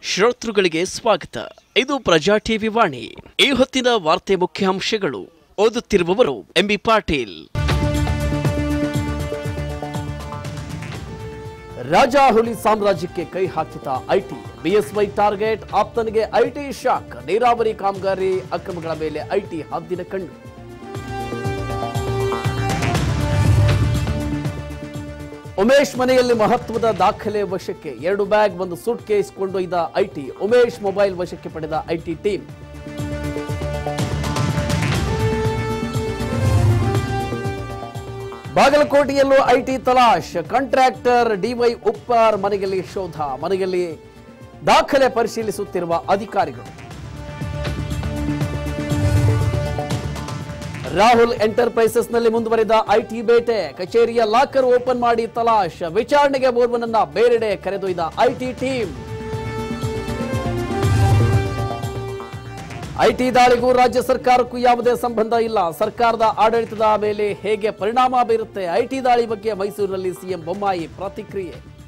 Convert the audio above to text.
ಶ್ರೋತೃಗಳಿಗೆ ಸ್ವಾಗತ ಇದು ಪ್ರಜಾ ಟಿವಿ ವಾಣಿ ಈ ಹೊತ್ತಿನ ವಾರ್ತೆ ಮುಖ್ಯಾಂಶಗಳು ಓದುತ್ತಿರುವವರು ಎಂಬಿ ಪಾಟೀಲ್ ರಾಜಾಹುಲಿ ಸಾಮ್ರಾಜ್ಯಕ್ಕೆ ಕೈ ಹಾಕಿದ ಐಟಿ ಬಿಎಸ್ವೈ ಟಾರ್ಗೆಟ್ ಆಪ್ತನಿಗೆ ಐಟಿ ಶಾಕ್ ನೀರಾವರಿ ಕಾಮಗಾರಿ ಅಕ್ರಮಗಳ ಮೇಲೆ ಐಟಿ ಹದ್ದಿನ ಕಣ್ಣು ಉಮೇಶ್ ಮನೆಯಲ್ಲಿ ಮಹತ್ವದ ದಾಖಲೆ ವಶಕ್ಕೆ ಎರಡು ಬ್ಯಾಗ್ ಒಂದು ಸೂಟ್ ಕೇಸ್ ಕೊಂಡೊಯ್ದ ಐಟಿ ಉಮೇಶ್ ಮೊಬೈಲ್ ವಶಕ್ಕೆ ಪಡೆದ ಐಟಿ ಟೀಮ್ ಬಾಗಲಕೋಟೆಯಲ್ಲೂ ಐಟಿ ತಲಾಶ್ ಕಾಂಟ್ರಾಕ್ಟರ್ ಡಿವೈ ಉಪ್ಪಾರ್ ಮನೆಯಲ್ಲಿ ಶೋಧ ಮನೆಯಲ್ಲಿ ದಾಖಲೆ ಪರಿಶೀಲಿಸುತ್ತಿರುವ ಅಧಿಕಾರಿಗಳು ರಾಹುಲ್ ಎಂಟರ್ಪ್ರೈಸಸ್ ನಲ್ಲಿ ಮುಂದುವರಿದ ಐಟಿ ಬೇಟೆ ಕಚೇರಿಯ ಲಾಕರ್ ಓಪನ್ ಮಾಡಿ ತಲಾಶ್ ವಿಚಾರಣೆಗೆ ಓರ್ವನನ್ನ ಬೇರೆಡೆ ಕರೆದೊಯ್ದ ಐಟಿ ಟೀಮ್ ಐಟಿ ದಾಳಿಗೂ ರಾಜ್ಯ ಸರ್ಕಾರಕ್ಕೂ ಯಾವುದೇ ಸಂಬಂಧ ಇಲ್ಲ ಸರ್ಕಾರದ ಆಡಳಿತದ ಮೇಲೆ ಹೇಗೆ ಪರಿಣಾಮ ಬೀರುತ್ತೆ ಐಟಿ ದಾಳಿ ಬಗ್ಗೆ ಮೈಸೂರಿನಲ್ಲಿ ಸಿಎಂ ಬೊಮ್ಮಾಯಿ ಪ್ರತಿಕ್ರಿಯೆ